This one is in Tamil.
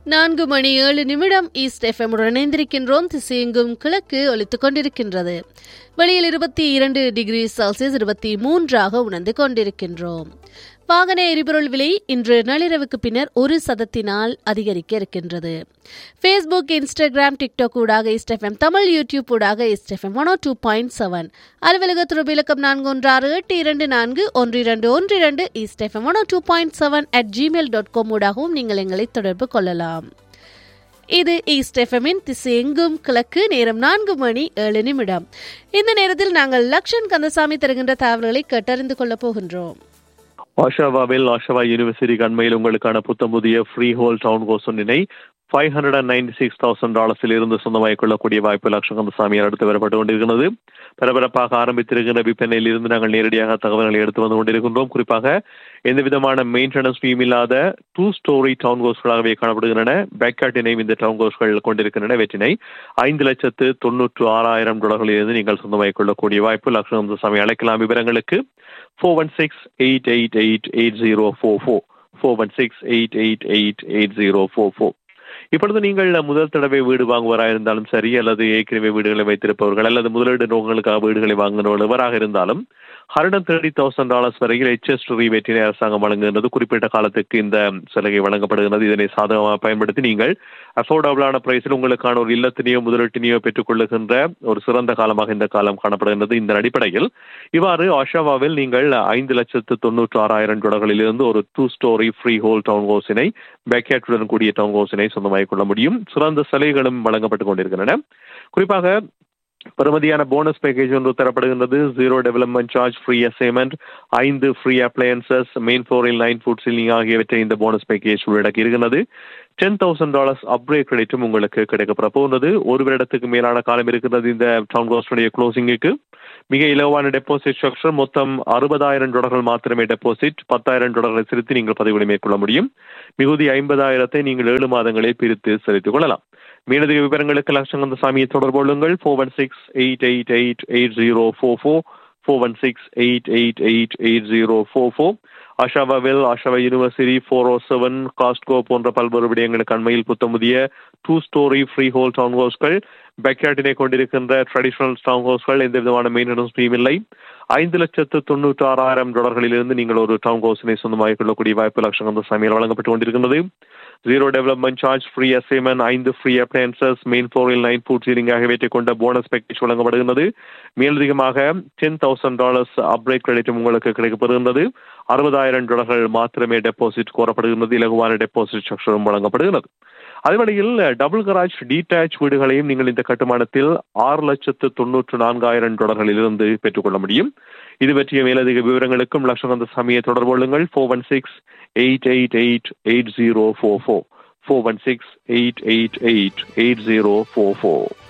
நான்கு மணி ஏழு நிமிடம் ஈஸ்ட் எஃப்எம்முடன் இணைந்திருக்கின்றோம் திசையெங்கும் கிழக்கு ஒலித்துக் கொண்டிருக்கின்றது வெளியில் இருபத்தி இரண்டு டிகிரி செல்சியஸ் இருபத்தி மூன்றாக உணர்ந்து கொண்டிருக்கின்றோம் வாகன எரிபொருள் விலை இன்று நள்ளிரவுக்கு பின்னர் ஒரு சதத்தினால் அதிகரிக்க இருக்கின்றது ஃபேஸ்புக் இன்ஸ்டாகிராம் டிக்டாக் ஊடாக இஸ்டெஃப்எம் தமிழ் யூடியூப் ஊடாக East FM one two point seven அலுவலக தொடர்பு இலக்கம் நான்கு ஒன்று ஆறு எட்டு இரண்டு நான்கு ஒன்று இரண்டு ஒன்று இரண்டு East FM one two point seven at Gmail dot com ஊடாகவும் நீங்கள் எங்களை தொடர்பு கொள்ளலாம் இது ஈஸ்ட் எஃப்எம்மின் திசை எங்கும் கிழக்கு நேரம் நான்கு மணி ஏழு நிமிடம் இந்த நேரத்தில் நாங்கள் லக்ஷன் கந்தசாமி தருகின்ற தகவல்களை கேட்டறிந்து கொள்ளப் போகின்றோம் ஆஷாவாவில் ஆஷாவா யூனிவர்சிட்டி அண்மையில் உங்களுக்கான புத்தம் புதிய ஃப்ரீ ஹோல் டவுன் கோஸ் ஒன்றினை five hundred and ninety six thousand டாலர்ஸில் இருந்து சொந்தமாகிக் கொள்ளக்கூடிய வாய்ப்பு லட்சகந்தசாமியார் அடுத்து வரப்பட்டு கொண்டிருக்கிறது பரபரப்பாக ஆரம்பித்திருக்கின்ற விற்பனையில் இருந்து நாங்கள் நேரடியாக தகவல்களை எடுத்து வந்து கொண்டிருக்கின்றோம் குறிப்பாக எந்த விதமான மெயின்டெனன்ஸ் ஃபீம் இல்லாத டூ ஸ்டோரி டவுன் கோஸ்களாகவே காணப்படுகின்றன பேக்காட்டினையும் இந்த டவுன் கோஸ்கள் கொண்டிருக்கின்றன வெற்றினை ஐந்து லட்சத்து தொன்னூற்று ஆறாயிரம் டாலர்களில் இருந்து நீங்கள் சொந்தமாகிக் கொள்ளக்கூடிய வாய்ப்பு லட்சகந்தசாமி அழைக்கலாம் விவரங்களுக்கு four one six eight eight eight eight zero four four four one six eight eight eight eight zero four four இப்பொழுது நீங்கள் முதல் தடவை வீடு வாங்குவராக இருந்தாலும் சரி அல்லது ஏற்கனவே வீடுகளை வைத்திருப்பவர்கள் அல்லது முதலீடு நோக்கங்களுக்காக வீடுகளை வாங்குகிறவர்கள் எவராக இருந்தாலும் ஹண்ட்ரட் தேர்ட்டி தௌசண்ட் டாலர்ஸ் வரையில் ஹெச்எஸ் ரீவேட்டினை அரசாங்கம் வழங்குகின்றது குறிப்பிட்ட காலத்துக்கு இந்த சலுகை வழங்கப்படுகிறது இதனை சாதகமாக பயன்படுத்தி நீங்கள் அஃபோர்டபுளான பிரைஸில் உங்களுக்கான ஒரு இல்லத்தினையோ முதலீட்டினையோ பெற்றுக்கொள்ளுகின்ற ஒரு சிறந்த காலமாக இந்த காலம் காணப்படுகின்றது இந்த அடிப்படையில் இவ்வாறு ஆஷாவாவில் நீங்கள் ஐந்து லட்சத்து தொண்ணூற்று ஆறாயிரம் டாலர்களிலிருந்து ஒரு two storey freehold town ஹவுஸினை பேக்கேட்டுடன் கூடிய டவுன் ஹவுஸினை சொந்தமாகிக் கொள்ள முடியும் சிறந்த சலுகைகளும் வழங்கப்பட்டுக் கொண்டிருக்கின்றன குறிப்பாக பெறுமதியான போனஸ் பேக்கேஜ் ஒன்று தரப்படுகின்றது zero development charge free assignment ஐந்து ஃப்ரீ அப்ளையன்சஸ் மெயின் ஃப்ளோரில் நைன் ஃபுட் சீலிங் ஆகியவற்றை இந்த போனஸ் பேக்கேஜ் உள்ளடக்கி இருக்கிறது டென் தௌசண்ட் டாலர்ஸ் அப்கிரேட் கிரெடிட்டும் உங்களுக்கு கிடைக்கப்பட போகிறது ஒரு வருடத்துக்கு மேலான காலம் இருக்கிறது இந்த டவுன் ஹவுஸுடைய க்ளோசிங்குக்கு மிக இலவான டெபாசிட் ஸ்ட்ரக்சர் மொத்தம் அறுபதாயிரம் டாலர்கள் மாத்திரமே டெபாசிட் பத்தாயிரம் டாலர்களை செலுத்தி நீங்கள் பதிவுகளை மேற்கொள்ள முடியும் மிகுதி ஐம்பதாயிரத்தை நீங்கள் ஏழு மாதங்களில் பிரித்து செலுத்திக் கொள்ளலாம் மேலதிக விவரங்களுக்கு லட்சங்கந்த சாமியை தொடர்பு கொள்ளுங்கள் four one six eight eight eight eight zero four four four one six eight eight eight eight zero four four அஷாவாவில் Oshawa university four o seven Costco போன்ற பல்வேறு விடயங்களுக்கு அண்மையில் புத்தமுதிய two storey freehold town ஹவுஸ்கள் பேக்யார்டினை கொண்டிருக்கின்ற ட்ரெடிஷனல் டவுன் ஹவுஸ்கள் எந்த விதமான மெயின்டெனன்ஸ் ஃபீம் இல்லை ஐந்து லட்சத்து தொண்ணூற்றி ஆறாயிரம் டாலர்களிலிருந்து நீங்கள் ஒரு டவுன் ஹவுஸினை சொந்தமாகிக் கொள்ளக்கூடிய வாய்ப்பு லட்சங்கந்த சமையல் வழங்கப்பட்டு கொண்டிருக்கின்றது zero development charge free assignment ஐந்து ஃப்ரீ அப்ளையன்சஸ் மெயின் ஃப்ளோரில் நைன் ஃபுட் சீலிங் ஆகியவற்றை கொண்ட போனஸ் பேக்கேஜ் வழங்கப்படுகிறது மேலதிகமாக டென் தௌசண்ட் டாலர்ஸ் அப்ரேட் கிரெடிட்டும் உங்களுக்கு கிடைக்கப்படுகின்றது அறுபதாயிரம் டாலர்கள் மாத்திரமே டெபாசிட் கோரப்படுகின்றது இலகுவான டெபாசிட் ஸ்ட்ரக்சரும் வழங்கப்படுகிறது அதேவேளையில் டபுள் கராஜ் டீடாச் வீடுகளையும் நீங்கள் இந்த கட்டுமானத்தில் ஆறு லட்சத்து தொன்னூற்று நான்காயிரம் டாலர்களிலிருந்து பெற்றுக்கொள்ள முடியும் இது பற்றிய மேலதிக விவரங்களுக்கும் லட்சகந்த சாமியை தொடர்பு கொள்ளுங்கள் four one six eight eight eight eight zero four four four one six eight eight eight eight zero four four